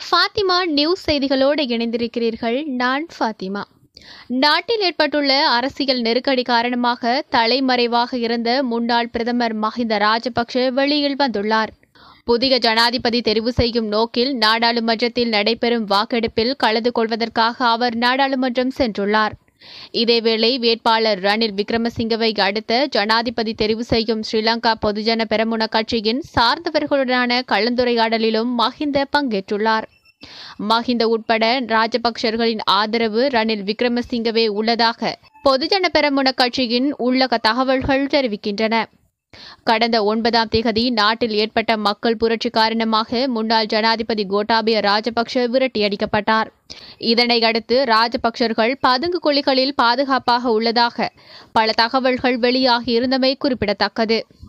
Fathima news செய்திகளோடு இணைந்திருக்கிறீர்கள் நான் ஃபாத்திமா நாட்டில் ஏற்பட்டுள்ள அரசியல் நெருக்கடி காரணமாக தலைமறைவாக இருந்த முன்னாள் பிரதமர் மஹிந்த ராஜபக்ஷ வெளியில் வந்துள்ளார் புதிய ஜனாதிபதி தெரிவு செய்யும் நோக்கில் நாடாளுமன்றத்தில் நடைபெறும் வாக்கெடுப்பில் கலந்து கொள்வதற்காக அவர் நாடாளுமன்றம் சென்றுள்ளார் இதேவேளை வேட்பாளர் ரணில் விக்ரமசிங்கவை அடுத்த ஜனாதிபதி தெரிவு செய்யும் ஸ்ரீலங்கா பொதுஜன பெரமுன கட்சியின் சார்ந்தவர்களுடனான கலந்துரையாடலிலும் மஹிந்த பங்கேற்றுள்ளார் மஹிந்த உட்பட ராஜபக்சர்களின் ஆதரவு ரணில் விக்ரமசிங்கவே உள்ளதாக பொதுஜன பெரமுன கட்சியின் உள்ளக தகவல்கள் தெரிவிக்கின்றன கடந்த ஒன்பதாம் தேதி நாட்டில் ஏற்பட்ட மக்கள் புரட்சி காரணமாக முன்னாள் ஜனாதிபதி கோட்டாபய ராஜபக்ஷ விரட்டியடிக்கப்பட்டார் இதனை அடுத்து ராஜபக்சர்கள் பதுங்கு குழிகளில் பாதுகாப்பாக உள்ளதாக பல தகவல்கள் வெளியாகி இருந்தமை குறிப்பிடத்தக்கது